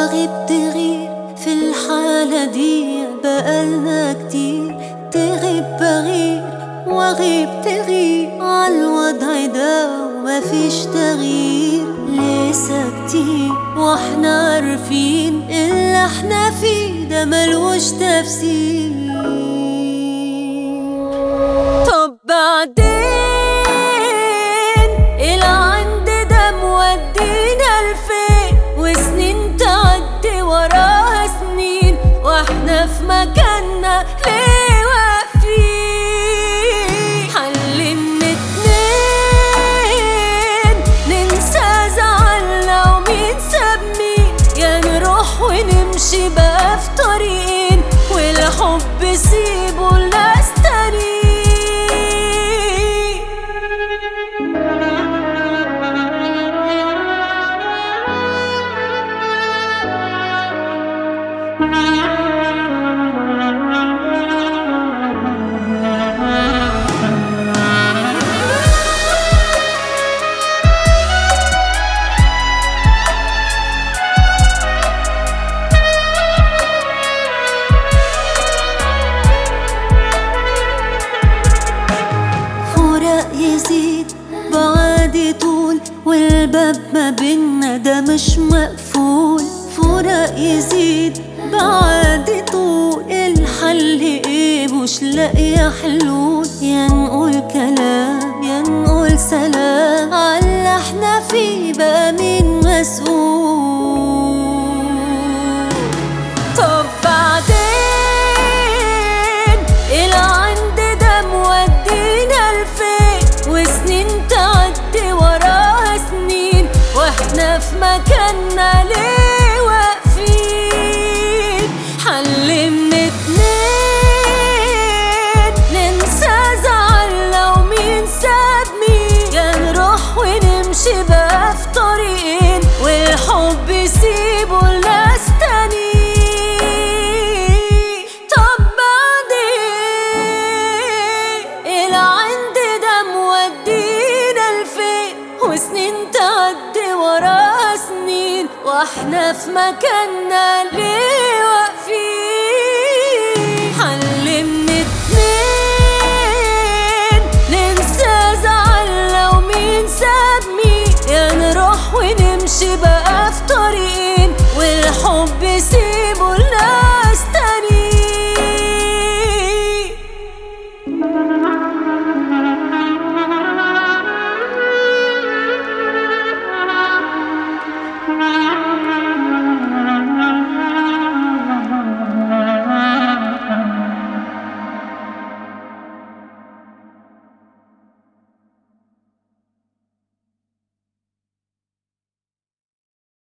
واغيب تغير في الحالة دي بقالنا كتير تغيب بغير واغيب تغير عالوضع ده ومفيش تغيير لسه كتير واحنا عارفين اللي احنا فيه ده ملوش تفسير طب بعدين العند ده مودينا لفين وسنين تعدي وراها سنين واحنا في مكاننا ليه واقفين حل من اتنين ننسى زعلنا ومين ساب مين يا نروح ونمشي بقى في طريقين والحب سيبه لناس تانيين فراق يزيد بعد طول والباب ما بينا ده مش مقفول فراق يزيد بعد طول الحل ايه مش لاقيه حلول يا نقول كلام يا نقول سلام على احنا فيه بقى مين مسؤول طب بعدين العند ده مودينا لفين وسنين تعدي وراها سنين واحنا في مكاننا ليه واقفين حل من اتنين ننسى زعلنا ومين ساب مين يا نروح ونمشي بقى في طريقين والحب يسيبه لناس تانيين طب بعدين العند ده مودينا لفين وسنين تعدي وراها سنين واحنا في مكاننا ليه واقفين حل من اتنين ننسى زعلنا ومين ساب مين يا نروح ونمشي بقى في طريقين والحب يسيبه لناس تانيين